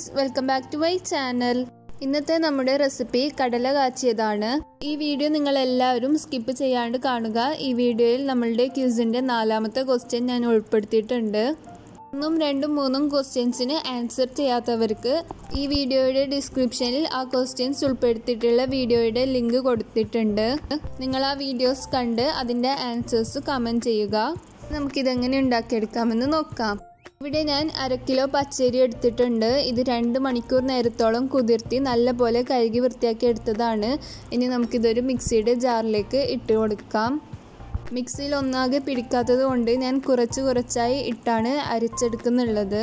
friends welcome back to my channel ഇന്നത്തെ നമ്മുടെ recipe കടല കാച്ചിയതാണ് ഈ വീഡിയോ നിങ്ങൾ എല്ലാവരും സ്കിപ്പ് ചെയ്യാണ്ട് കാണുക ഈ വീഡിയോയിൽ നമ്മളുടെ ക്യൂസിൻ്റെ നാലാമത്തെ ക്വസ്റ്റ്യൻ ഞാൻ ഉൾപ്പെടുത്തിയിട്ടുണ്ട് ഒന്നും രണ്ടും മൂന്നും ക്വസ്റ്റ്യൻസിന് ആൻസർ ചെയ്യാത്തവർക്ക് ഈ വീഡിയോയുടെ ഡിസ്ക്രിപ്ഷനിൽ ആ ക്വസ്റ്റ്യൻസ് ഉൾപ്പെടുത്തിയിട്ടുള്ള വീഡിയോയുടെ ലിങ്ക് കൊടുത്തിട്ടുണ്ട് നിങ്ങൾ ആ വീഡിയോസ് കണ്ട് അതിൻ്റെ ആൻസേഴ്സ് കമൻറ്റ് ചെയ്യുക നമുക്കിതെങ്ങനെ ഉണ്ടാക്കിയെടുക്കാമെന്ന് നോക്കാം ഇവിടെ ഞാൻ അര കിലോ പച്ചരി എടുത്തിട്ടുണ്ട് ഇത് രണ്ട് മണിക്കൂർ നേരത്തോളം കുതിർത്തി നല്ലപോലെ കഴുകി വൃത്തിയാക്കി എടുത്തതാണ് ഇനി നമുക്കിതൊരു മിക്സിയുടെ ജാറിലേക്ക് ഇട്ട് കൊടുക്കാം മിക്സിയിൽ ഒന്നാകെ പിടിക്കാത്തത് കൊണ്ട് ഞാൻ കുറച്ച് കുറച്ചായി ഇട്ടാണ് അരച്ചെടുക്കുന്നുള്ളത്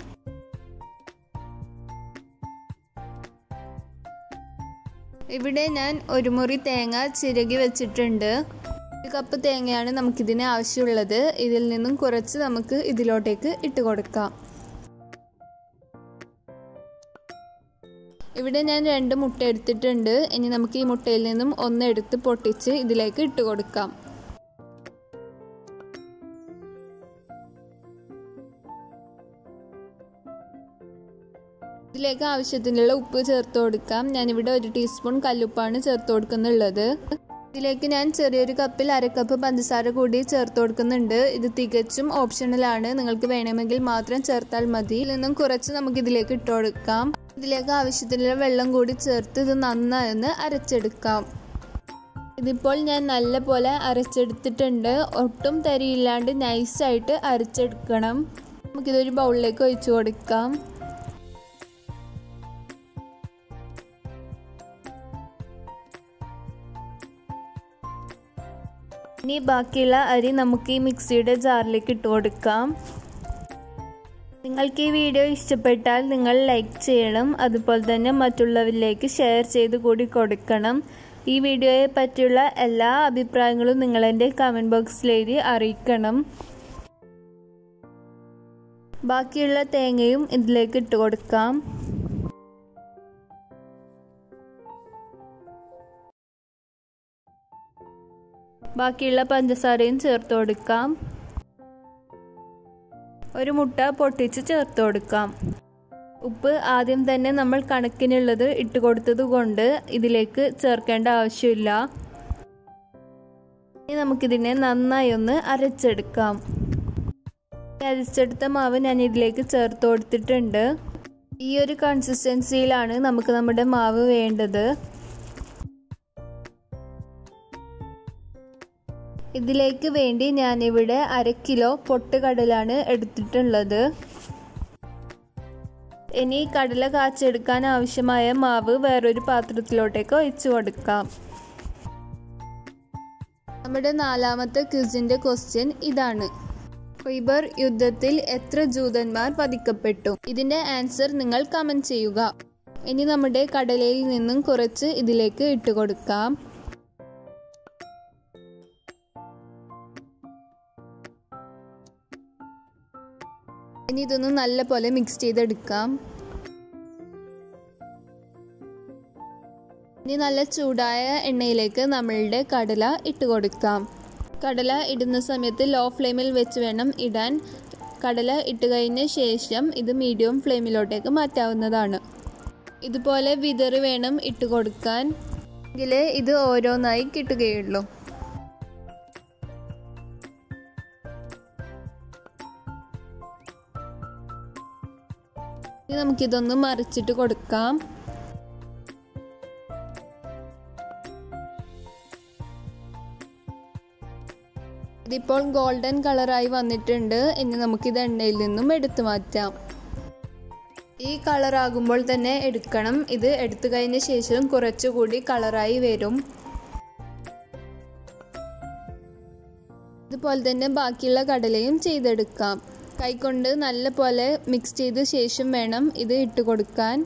ഇവിടെ ഞാൻ ഒരു മുറി തേങ്ങ ചിരകി വെച്ചിട്ടുണ്ട് ഒരു കപ്പ് തേങ്ങയാണ് നമുക്കിതിന് ആവശ്യമുള്ളത് ഇതിൽ നിന്നും കുറച്ച് നമുക്ക് ഇതിലോട്ടേക്ക് ഇട്ട് കൊടുക്കാം ഇവിടെ ഞാൻ രണ്ട് മുട്ട എടുത്തിട്ടുണ്ട് ഇനി നമുക്ക് ഈ മുട്ടയിൽ നിന്നും ഒന്ന് എടുത്ത് പൊട്ടിച്ച് ഇതിലേക്ക് ഇട്ട് കൊടുക്കാം ഇതിലേക്ക് ആവശ്യത്തിനുള്ള ഉപ്പ് ചേർത്ത് കൊടുക്കാം ഞാനിവിടെ ഒരു ടീസ്പൂൺ കല്ലുപ്പാണ് ചേർത്ത് കൊടുക്കുന്നുള്ളത് ഇതിലേക്ക് ഞാൻ ചെറിയൊരു കപ്പിൽ അരക്കപ്പ് പഞ്ചസാര കൂടി ചേർത്ത് കൊടുക്കുന്നുണ്ട് ഇത് തികച്ചും ഓപ്ഷണലാണ് നിങ്ങൾക്ക് വേണമെങ്കിൽ മാത്രം ചേർത്താൽ മതി ഇതിൽ നിന്നും കുറച്ച് നമുക്ക് ഇതിലേക്ക് ഇട്ട് കൊടുക്കാം ഇതിലേക്ക് ആവശ്യത്തിനുള്ള വെള്ളം കൂടി ചേർത്ത് ഇത് നന്നായി ഒന്ന് അരച്ചെടുക്കാം ഇതിപ്പോൾ ഞാൻ നല്ല പോലെ അരച്ചെടുത്തിട്ടുണ്ട് ഒട്ടും തരിയില്ലാണ്ട് നൈസായിട്ട് അരച്ചെടുക്കണം നമുക്കിതൊരു ബൗളിലേക്ക് ഒഴിച്ചു കൊടുക്കാം ഇനി ബാക്കിയുള്ള അരി നമുക്ക് ഈ മിക്സിയുടെ ജാറിലേക്ക് ഇട്ട് കൊടുക്കാം നിങ്ങൾക്ക് ഈ വീഡിയോ ഇഷ്ടപ്പെട്ടാൽ നിങ്ങൾ ലൈക്ക് ചെയ്യണം അതുപോലെ തന്നെ മറ്റുള്ളവരിലേക്ക് ഷെയർ ചെയ്ത് കൂടി കൊടുക്കണം ഈ വീഡിയോയെ പറ്റിയുള്ള എല്ലാ അഭിപ്രായങ്ങളും നിങ്ങൾ എൻ്റെ കമൻറ്റ് ബോക്സിൽ എഴുതി അറിയിക്കണം ബാക്കിയുള്ള തേങ്ങയും ഇതിലേക്ക് ഇട്ട് കൊടുക്കാം ബാക്കിയുള്ള പഞ്ചസാരയും ചേർത്ത് കൊടുക്കാം ഒരു മുട്ട പൊട്ടിച്ച് ചേർത്ത് കൊടുക്കാം ഉപ്പ് ആദ്യം തന്നെ നമ്മൾ കണക്കിനുള്ളത് ഇട്ട് കൊടുത്തത് കൊണ്ട് ഇതിലേക്ക് ചേർക്കേണ്ട ആവശ്യമില്ല ഇനി നമുക്കിതിനെ നന്നായി ഒന്ന് അരച്ചെടുക്കാം അരച്ചെടുത്ത മാവ് ഞാൻ ഇതിലേക്ക് ചേർത്ത് കൊടുത്തിട്ടുണ്ട് ഈ ഒരു കൺസിസ്റ്റൻസിയിലാണ് നമുക്ക് നമ്മുടെ മാവ് വേണ്ടത് ഇതിലേക്ക് വേണ്ടി ഞാനിവിടെ അര കിലോ പൊട്ടുകടലാണ് എടുത്തിട്ടുള്ളത് ഇനി കടല കാച്ചെടുക്കാൻ ആവശ്യമായ മാവ് വേറൊരു പാത്രത്തിലോട്ടേക്ക് ഒഴിച്ചു കൊടുക്കാം നമ്മുടെ നാലാമത്തെ ക്വിസിന്റെ ക്വസ്റ്റ്യൻ ഇതാണ് ഖൈബർ യുദ്ധത്തിൽ എത്ര ജൂതന്മാർ വധിക്കപ്പെട്ടു ഇതിന്റെ ആൻസർ നിങ്ങൾ കമന്റ് ചെയ്യുക ഇനി നമ്മുടെ കടലയിൽ നിന്നും കുറച്ച് ഇതിലേക്ക് ഇട്ടുകൊടുക്കാം ഇനി ഇതൊന്ന് നല്ല പോലെ മിക്സ് ചെയ്തെടുക്കാം ഇനി നല്ല ചൂടായ എണ്ണയിലേക്ക് നമ്മളുടെ കടല ഇട്ട് കൊടുക്കാം കടല ഇടുന്ന സമയത്ത് ലോ ഫ്ലെയിമിൽ വെച്ച് വേണം ഇടാൻ കടല ഇട്ട് കഴിഞ്ഞ ശേഷം ഇത് മീഡിയം ഫ്ലെയിമിലോട്ടേക്ക് മാറ്റാവുന്നതാണ് ഇതുപോലെ വിതറി വേണം ഇട്ട് കൊടുക്കാൻ എങ്കിലേ ഇത് ഓരോന്നായി കിട്ടുകയുള്ളൂ ഇനി നമുക്കിതൊന്ന് മറിച്ചിട്ട് കൊടുക്കാം ഇതിപ്പോൾ ഗോൾഡൻ കളറായി വന്നിട്ടുണ്ട് ഇനി നമുക്കിത് എണ്ണയിൽ നിന്നും എടുത്തു മാറ്റാം ഈ കളറാകുമ്പോൾ തന്നെ എടുക്കണം ഇത് എടുത്തു കഴിഞ്ഞ ശേഷം കുറച്ചുകൂടി കളറായി വരും ഇതുപോലെ തന്നെ ബാക്കിയുള്ള കടലയും ചെയ്തെടുക്കാം കൈകൊണ്ട് നല്ല പോലെ മിക്സ് ചെയ്ത ശേഷം വേണം ഇത് ഇട്ട് കൊടുക്കാൻ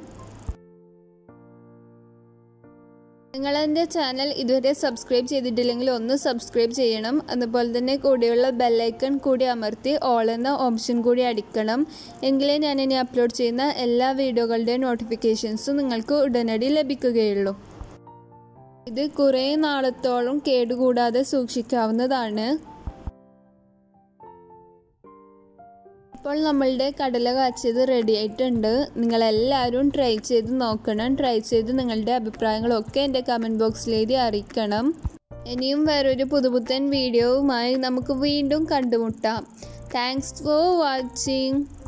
നിങ്ങൾ എൻ്റെ ചാനൽ ഇതുവരെ സബ്സ്ക്രൈബ് ചെയ്തിട്ടില്ലെങ്കിൽ ഒന്ന് സബ്സ്ക്രൈബ് ചെയ്യണം അതുപോലെ തന്നെ കൂടെയുള്ള ബെല്ലൈക്കൺ കൂടി അമർത്തി ഓൾ എന്ന ഓപ്ഷൻ കൂടി അടിക്കണം എങ്കിലേ ഞാൻ ഇനി അപ്ലോഡ് ചെയ്യുന്ന എല്ലാ വീഡിയോകളുടെയും നോട്ടിഫിക്കേഷൻസും നിങ്ങൾക്ക് ഉടനടി ലഭിക്കുകയുള്ളൂ ഇത് കുറേ നാളത്തോളം കേടുകൂടാതെ സൂക്ഷിക്കാവുന്നതാണ് ഇപ്പോൾ നമ്മളുടെ കടല കാച്ചിയത് റെഡി ആയിട്ടുണ്ട് നിങ്ങളെല്ലാവരും ട്രൈ ചെയ്ത് നോക്കണം ട്രൈ ചെയ്ത് നിങ്ങളുടെ അഭിപ്രായങ്ങളൊക്കെ എൻ്റെ കമൻറ്റ് ബോക്സിൽ എഴുതി അറിയിക്കണം ഇനിയും വേറൊരു പുതുപുത്തൻ വീഡിയോവുമായി നമുക്ക് വീണ്ടും കണ്ടുമുട്ടാം താങ്ക്സ് ഫോർ വാച്ചിങ്